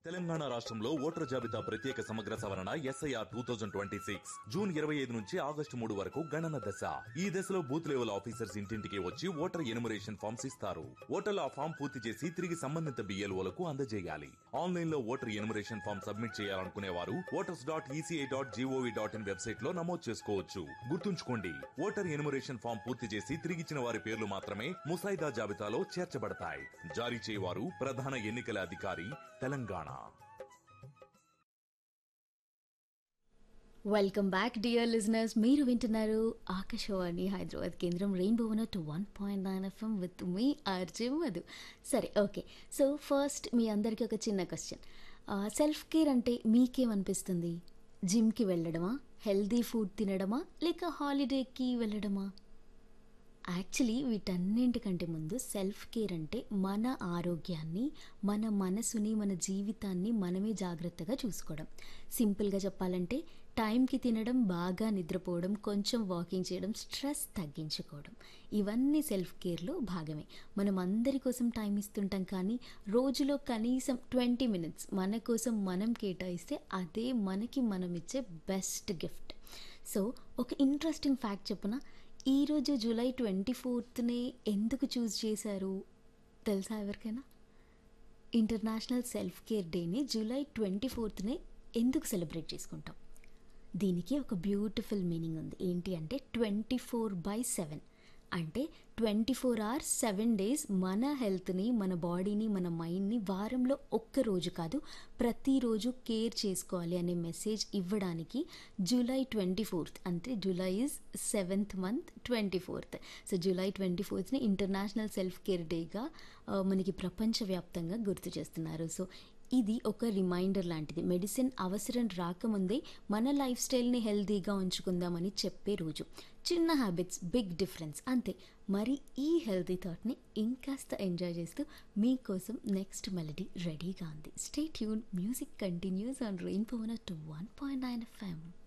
తెలంగాణ రాష్ట్రంలో ఓటర్ జాబితా ప్రత్యేక సమగ్ర సవరణ S I R two thousand twenty six June ఇరవై ఐదు నుంచి ఆగస్టు మూడు వరకు గణన దశ ఈ దశలో బూత్ లెవెల్ ఆఫీసర్స్ ఇంటింటికి వచ్చి ఓటర్ ఎనుమరేషన్ ఫామ్స్ ఇస్తారు ఓటర్లు ఆ ఫామ్ పూర్తి చేసి తిరిగి సంబంధిత బిఎల్ఓలకు అందజేయాలి ఆన్లైన్ లో ఓటర్ ఎనుమరేషన్ ఫామ్ సబ్మిట్ చేయాలనుకునే వారు voters dot E C I dot G O V dot in website లో నమోదు చేసుకోవచ్చు గుర్తుంచుకోండి ఓటర్ ఎనుమరేషన్ ఫామ్ పూర్తి చేసి తిరిగిచ్చిన వారి పేర్లు మాత్రమే ముసాయిదా జాబితాలో చేర్చబడతాయి జారీ చేయవారు ప్రధాన ఎన్నికల అధికారి Telangana welcome back dear listeners మీరు వింటున్నారు ఆకాశవాణి హైదరాబాద్ కేంద్రం rainbow one two one point nine FM with మీ ఆర్జే మధు సరే ఓకే సో ఫస్ట్ మీ అందరికీ ఒక చిన్న క్వశ్చన్ సెల్ఫ్ కేర్ అంటే మీకేమనిపిస్తుంది జిమ్కి వెళ్ళడమా హెల్దీ ఫుడ్ తినడమా లేక హాలిడేకి వెళ్ళడమా యాక్చువల్లీ వీటన్నింటికంటే ముందు సెల్ఫ్ కేర్ అంటే మన ఆరోగ్యాన్ని మన మనసుని మన జీవితాన్ని మనమే జాగ్రత్తగా చూసుకోవడం సింపుల్గా చెప్పాలంటే టైంకి తినడం బాగా నిద్రపోవడం కొంచెం వాకింగ్ చేయడం స్ట్రెస్ తగ్గించుకోవడం ఇవన్నీ సెల్ఫ్ కేర్లో భాగమే మనం అందరి కోసం టైం ఇస్తుంటాం కానీ రోజులో కనీసం ట్వంటీ మినిట్స్ మన కోసం మనం కేటాయిస్తే అదే మనకి మనం ఇచ్చే బెస్ట్ గిఫ్ట్ సో ఒక ఇంట్రెస్టింగ్ ఫ్యాక్ట్ చెప్పిన ఈరోజు జూలై ట్వంటీ ఫోర్త్నే ఎందుకు చూస్ చేశారు తెలుసా ఎవరికైనా ఇంటర్నేషనల్ సెల్ఫ్ కేర్ డేని జూలై ట్వంటీ ఫోర్త్నే ఎందుకు సెలబ్రేట్ చేసుకుంటాం దీనికి ఒక బ్యూటిఫుల్ మీనింగ్ ఉంది ఏంటి అంటే ట్వంటీ ఫోర్ బై సెవెన్ అంటే twenty four hours seven days మన హెల్త్ని మన బాడీని మన మైండ్ని వారంలో ఒక్క రోజు కాదు ప్రతిరోజు కేర్ చేసుకోవాలి అనే మెసేజ్ ఇవ్వడానికి జూలై ట్వంటీ ఫోర్త్ అంటే July is seventh month twenty fourth so July twenty ఫోర్త్ని ఇంటర్నేషనల్ సెల్ఫ్ కేర్ డేగా మనకి ప్రపంచవ్యాప్తంగా గుర్తు చేస్తున్నారు సో ఇది ఒక రిమైండర్ లాంటిది మెడిసిన్ అవసరం రాకముందే మన లైఫ్ స్టైల్ని హెల్తీగా ఉంచుకుందామని చెప్పే రోజు చిన్న హ్యాబిట్స్ బిగ్ డిఫరెన్స్ అంతే మరి ఈ హెల్తీ థాట్ని ఇంకాస్త ఎంజాయ్ చేస్తూ మీకోసం నెక్స్ట్ మెలడీ రెడీగా ఉంది stay tune music continues on rainbow two one point nine FM